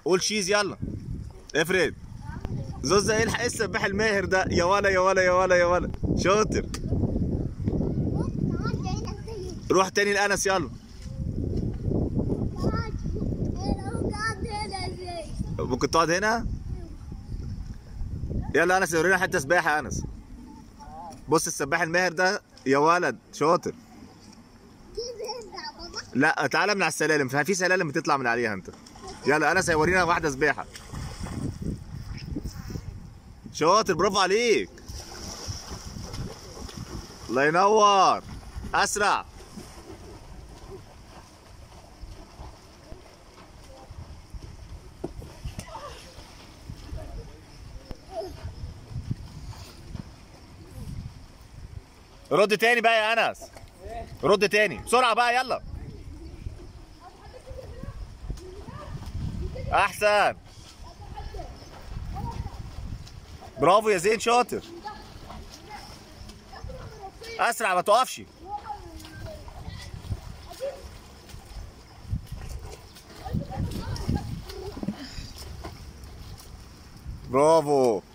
قول شيز يلا افرد زوزة الحق ايه السباح الماهر ده يا ولا يا ولا يا ولا يا ولا شاطر روح تاني لانس يلا ممكن تقعد هنا يلا انس ورينا حته سباحه يا انس بص السباح الماهر ده يا ولد شاطر لا تعالى من على السلالم في سلالم بتطلع من عليها انت يلا انس هيورينا واحده سباحه شاطر برافو عليك الله ينور اسرع رد تاني بقى يا انس رد تاني بسرعه بقى يلا احسن برافو يا زين شاطر اسرع ما تقفش برافو